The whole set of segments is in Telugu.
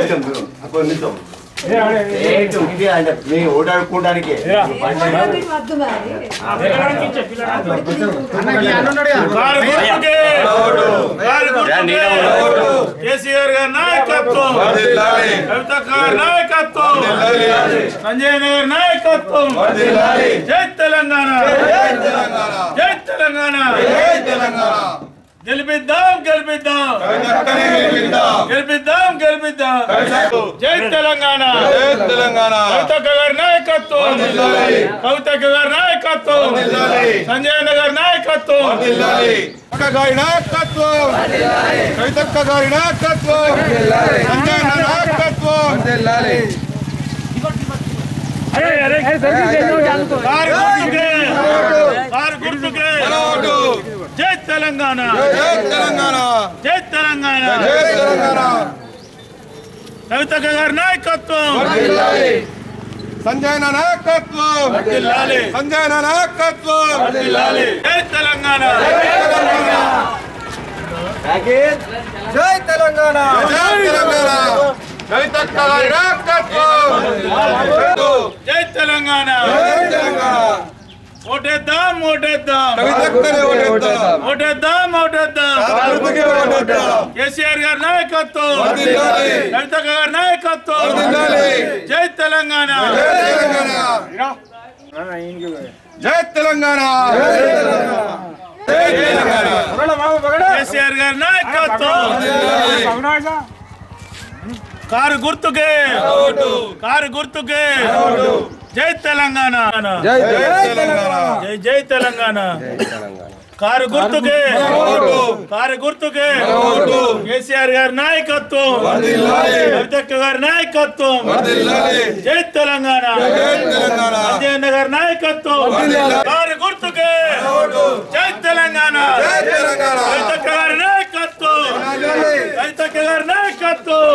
మీ ఓటాడుకోవడానికి వద్దు మరి కారు గుర్తుకే కారు గుర్తుకే కేసీఆర్ గారి నాయకత్వం కవితక్క గారి నాయకత్వం సంజయ్ గారి నాయకత్వం జై తెలంగాణ జై తెలంగాణ గెలిపిద్దాం గెలిపిద్దాం గెలిపిద్దాం గెలిపిద్దాం జై తెలంగాణ తెలంగాణ కవితక్క గారి నాయకత్వం కవితక్క గారి నాయకత్వం సంజయ్ గారి నాయకత్వం అక్క గారి నాయకత్వం కవితక్క గారి నాయకత్వం సంజయ్ అన్న నాయకత్వం కారు గుర్తుకే కారు గుర్తుకే ఓటు జై తెలంగాణ జై తెలంగాణ జై తెలంగాణ జై తెలంగాణ కవితక్క గారి నాయకత్వం సంజయ్ అన్న నాయకత్వం వర్ధిల్లాలి. సంజయ్ అన్న నాయకత్వం వర్ధిల్లాలి. జై తెలంగాణ జై తెలంగాణ జై తెలంగాణ కవితక్క గారి నాయకత్వం జై తెలంగాణ జై తెలంగాణ ఓటేద్దాం ఓటేద్దాం కవితక్కనే ఓటేద్దాం ఓటేద్దాం ఓటేద్దాం కవితకే ఓటేద్దాం కేసీఆర్ గారి నాయకత్వం వర్ధిల్లాలి. కవితక్క గారి నాయకత్వం వర్ధిల్లాలి. జై తెలంగాణ జై తెలంగాణ జై తెలంగాణ జై తెలంగాణ కేసీఆర్ గారి నాయకత్వం కారు గుర్తుకే కారు గుర్తుకే జై తెలంగాణ జై తెలంగాణ జై జై తెలంగాణ కారు గుర్తుకే కారు గుర్తుకే కేసీఆర్ గారి నాయకత్వం కవితక్క గారి నాయకత్వం జై తెలంగాణ తెలంగాణ అజయన్న గారి నాయకత్వం కారు గుర్తుకే జై తెలంగాణ జై తెలంగాణ కవితక్క గారి నాయకత్వం కవితక్క గారి నాయకత్వం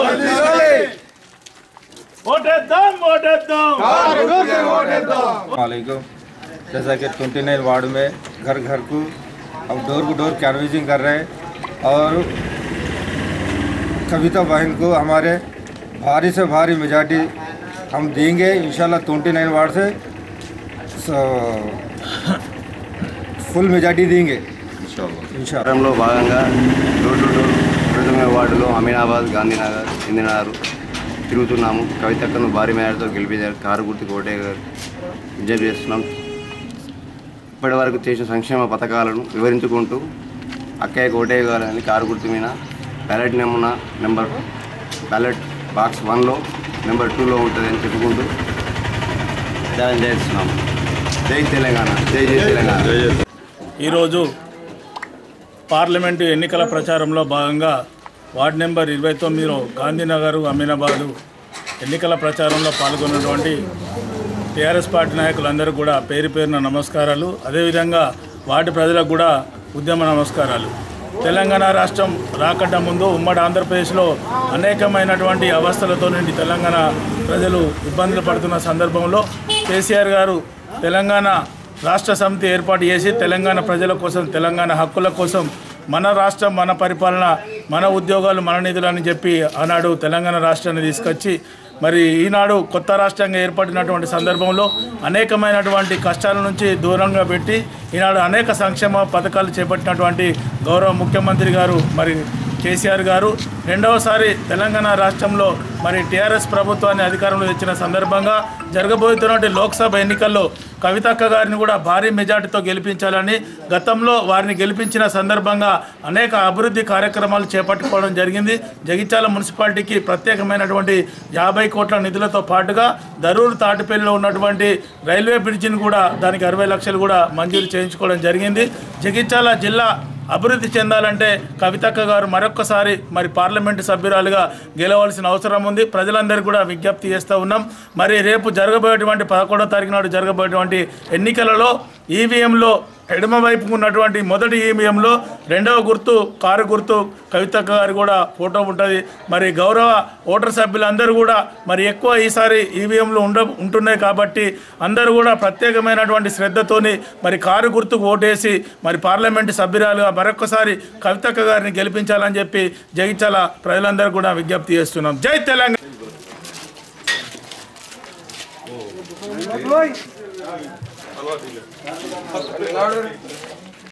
ఓటేద్దాం ఓటేద్దాం वालेकुम जैसा कि ट्वेंटी नाइन वार्ड में घर घर को अब डोर टू डोर कैनवेजिंग कर रहे हैं और कविता बहन को हमारे भारी से भारी मेजॉरिटी हम देंगे इंशाल्लाह ट्वेंटी नाइन वार्ड से फुल मेजॉरिटी देंगे इंशाल्लाह ప్రచారంలో భాగంగా డోర్ టు డోర్ తొమ్మిది వార్డులో అమీనాబాద్ గాంధీనగర్ ఇందినగర్ తిరుగుతున్నాము కవితక్కను భారీ మేరతో గెలిపించారు కారు గుర్తు కోటయ్య గారు విజయం చేస్తున్నాం ఇప్పటి వరకు చేసిన సంక్షేమ పథకాలను వివరించుకుంటూ అక్కయ్య కోటయ్య గారు అని కారు గుర్తు మీద ballot number number ballot box వన్లో నెంబర్ టూలో ఉంటుందని చెప్పుకుంటూ జాయిన్ చేస్తున్నాము జై తెలంగాణ జై జై తెలంగాణ ఈరోజు పార్లమెంటు ఎన్నికల ప్రచారంలో భాగంగా వార్డు నెంబర్ ఇరవై తొమ్మిదిలో గాంధీనగర్ అమీనాబాదు ఎన్నికల ప్రచారంలో పాల్గొన్నటువంటి టీఆర్ఎస్ పార్టీ నాయకులందరూ కూడా పేరు పేరున నమస్కారాలు అదేవిధంగా వార్డు ప్రజలకు కూడా ఉద్యమ నమస్కారాలు తెలంగాణ రాష్ట్రం రాకట ముందు ఉమ్మడి ఆంధ్రప్రదేశ్లో అనేకమైనటువంటి అవస్థలతో నుండి తెలంగాణ ప్రజలు ఇబ్బందులు పడుతున్న సందర్భంలో కేసీఆర్ గారు తెలంగాణ రాష్ట్ర సమితి ఏర్పాటు చేసి తెలంగాణ ప్రజల కోసం తెలంగాణ హక్కుల కోసం మన రాష్ట్రం మన పరిపాలన మన ఉద్యోగాలు మన నిధులు అని చెప్పి ఆనాడు తెలంగాణ రాష్ట్రాన్ని తీసుకొచ్చి మరి ఈనాడు కొత్త రాష్ట్రంగా ఏర్పడినటువంటి సందర్భంలో అనేకమైనటువంటి కష్టాల నుంచి దూరంగా పెట్టి ఈనాడు అనేక సంక్షేమ పథకాలు చేపట్టినటువంటి గౌరవ ముఖ్యమంత్రి గారు మరి కేసీఆర్ గారు రెండవసారి తెలంగాణ రాష్ట్రంలో మరి టీఆర్ఎస్ ప్రభుత్వాన్ని అధికారంలో తెచ్చిన సందర్భంగా జరగబోతున్నటువంటి లోక్సభ ఎన్నికల్లో కవితక్క గారిని కూడా భారీ మెజార్టీతో గెలిపించాలని గతంలో వారిని గెలిపించిన సందర్భంగా అనేక అభివృద్ధి కార్యక్రమాలు చేపట్టుకోవడం జరిగింది జగిత్యాల మున్సిపాలిటీకి ప్రత్యేకమైనటువంటి యాభై కోట్ల నిధులతో పాటుగా దరూరు తాటిపల్లిలో ఉన్నటువంటి రైల్వే బ్రిడ్జిని కూడా దానికి అరవై లక్షలు కూడా మంజూరు చేయించుకోవడం జరిగింది జగిత్యాల జిల్లా అభివృద్ధి చెందాలంటే కవితక్క గారు మరొక్కసారి మరి పార్లమెంటు సభ్యురాలుగా గెలవలసిన అవసరం ఉంది ప్రజలందరికీ కూడా విజ్ఞప్తి చేస్తూ ఉన్నాం మరి రేపు జరగబోయేటువంటి పదకొండో తారీఖు నాడు జరగబోయేటువంటి ఎన్నికలలో ఈవీఎంలో ఎడమ వైపుకు ఉన్నటువంటి మొదటి ఈవీఎంలో రెండవ గుర్తు కారు గుర్తు కవితక్క గారి కూడా ఫోటో ఉంటుంది మరి గౌరవ ఓటర్ సభ్యులందరూ కూడా మరి ఎక్కువ ఈసారి ఈవీఎంలు ఉండ ఉంటున్నాయి కాబట్టి అందరూ కూడా ప్రత్యేకమైనటువంటి శ్రద్ధతోని మరి కారు గుర్తుకు ఓటేసి మరి పార్లమెంటు సభ్యురాలుగా మరొకసారి కవితక్క గారిని గెలిపించాలని చెప్పి జగిత్యాల ప్రజలందరూ కూడా విజ్ఞప్తి చేస్తున్నాం జై తెలంగాణ